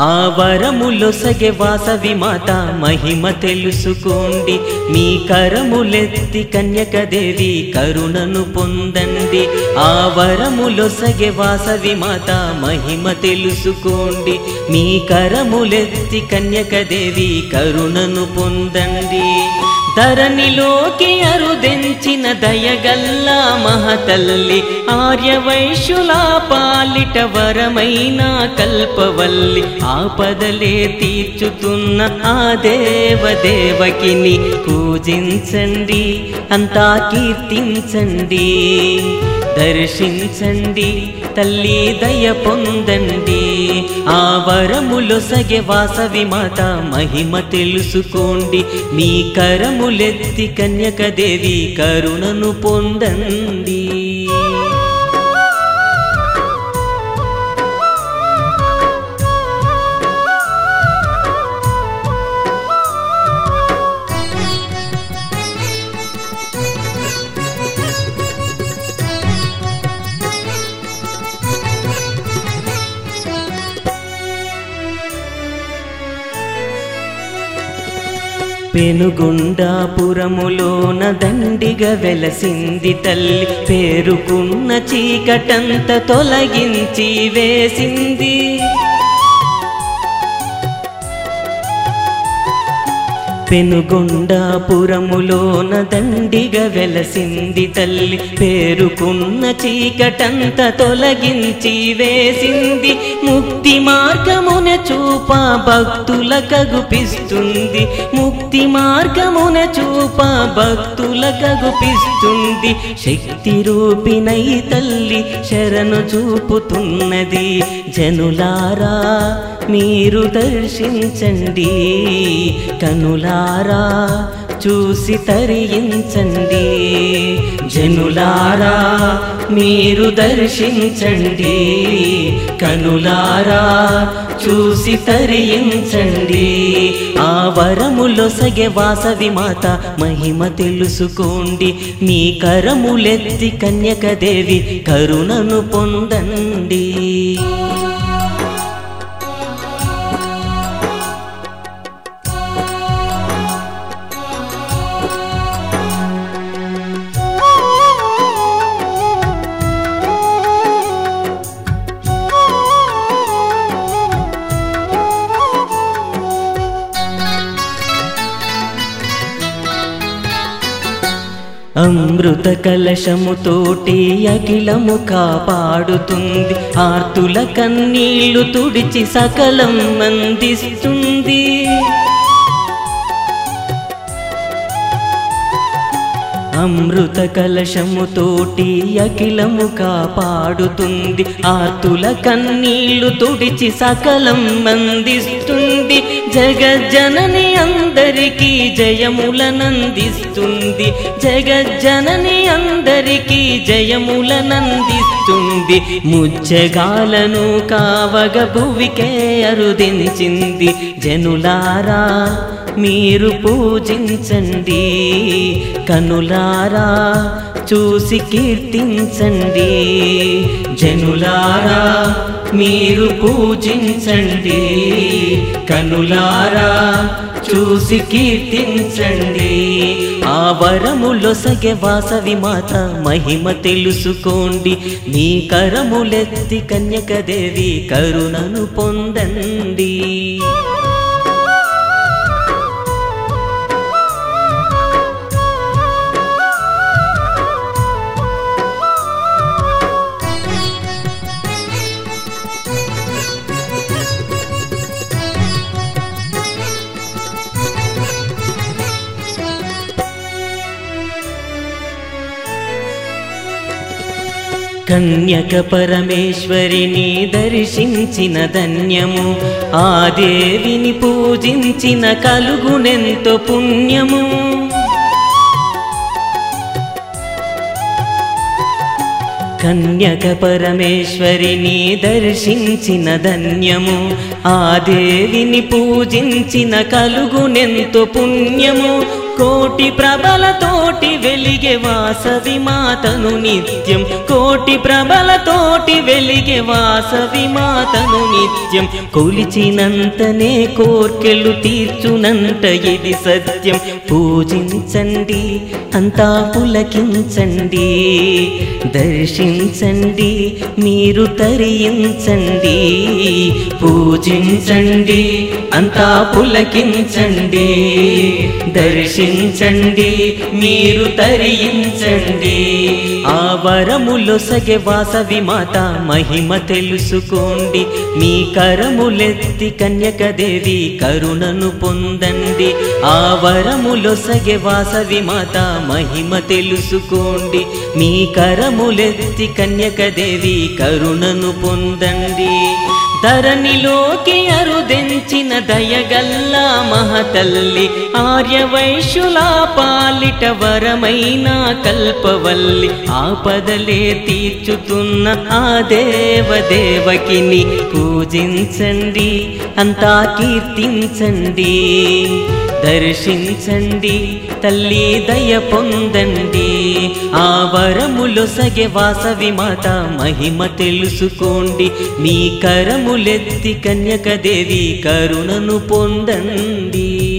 ఆ వరములొసగే వాసవి మాత మహిమ తెలుసుకోండి మీ కరములెత్తి కన్యకదేవి కరుణను పొందండి ఆ వరములొసగే వాసవి మాత మహిమ తెలుసుకోండి మీ కరములెత్తి కన్యకదేవి కరుణను పొందండి ధరణిలోకి అరుదెంచిన దయగల్ల మహతల్లి ఆర్యవైశ్యుల పాలిట వరమైన కల్పవల్లి ఆపదలే తీర్చుతున్న ఆ దేవదేవకిని పూజించండి అంతా కీర్తించండి దర్శించండి తల్లి దయ పొందండి ఆ వరములొసగే వాసవి మాత మహిమ తెలుసుకోండి మీ కరములెత్తి కన్యకదేవి కరుణను పొందండి పెనుగుండాపురములోన దండిగా వెలసింది తల్లి పేరుకున్న చీకటంత తొలగించి వేసింది పెనుగొండాపురములోన దండిగా వెలసింది తల్లి పేరుకున్న చీకటంత తొలగించి వేసింది ముక్తి మార్గమున చూప భక్తుల కగుపిస్తుంది ముక్తి మార్గమున చూప భక్తుల కగుపిస్తుంది శక్తి రూపిణై తల్లి శరణు చూపుతున్నది జనులారా మీరు దర్శించండి కనులారా చూసి తరించండి జనులారా మీరు దర్శించండి కనులారా చూసి తరించండి ఆ వరములొసగే వాసవి మాత మహిమ తెలుసుకోండి మీ కరములెత్తి కన్యకదేవి కరుణను పొందండి అమృత కలశముతోటి అఖిలము కాపాడుతుంది ఆర్తుల కన్నీళ్లు తుడిచి సకలం అందిస్తుంది అమృత కలశముతోటి అఖిలము కాపాడుతుంది ఆర్తుల కన్నీళ్లు తుడిచి సకలం అందిస్తుంది జగజ్జనని అందరికీ జయములనందిస్తుంది జగజ్జనని అందరికీ జయములనందిస్తుంది ముచ్చగాలను కావగ భువికే అరుదించింది జనులారా మీరు పూజించండి కనులారా చూసి కీర్తించండి జనులారా మీరు పూజించండి కనులారా చూసి కీర్తించండి ఆ వరములొసగే వాసవి మాత మహిమ తెలుసుకోండి మీ కరములెత్తి కన్యకదేవి కరుణను పొందండి కన్యక పరమేశ్వరిని దర్శించిన ధన్యము ఆ దేవిని పూజించిన కలుగునెంతో పుణ్యము కన్యక పరమేశ్వరిని దర్శించిన ధన్యము ఆ దేవిని పూజించిన కలుగునెంతో పుణ్యము కోటి ప్రభలతోటి వెలిగే వాసవి మాతను నిత్యం కోటి ప్రభలతోటి వెలిగే వాసవి మాతను నిత్యం కొలిచినంతనే కోర్కెలు తీర్చునంట ఇది సత్యం పూజించండి అంతా పులకించండి దర్శించండి మీరు తరించండి పూజించండి అంతా పులకించండి దర్శించండి మీరు తరించండి ఆ వరములో సగె వాసవి మాత మహిమ తెలుసుకోండి మీ కరములెత్తి కన్యకదేవి కరుణను పొందండి ఆ వరములో సగె వాసవి మాత మహిమ తెలుసుకోండి మీ కరములెత్తి కన్యకదేవి కరుణను పొందండి ధరణిలోకి అరుదెంచిన దయగల్ల మహతల్లి ఆర్యవైశ్యుల పాలిట వరమైన కల్పవల్లి ఆపదలే తీర్చుతున్న ఆ దేవదేవకిని పూజించండి అంతా కీర్తించండి దర్శించండి తల్లి దయ పొందండి ఆ వరములో సగె వాసవి మాత మహిమ తెలుసుకోండి మీ కరములెత్తి కన్యకదేవి కరుణను పొందండి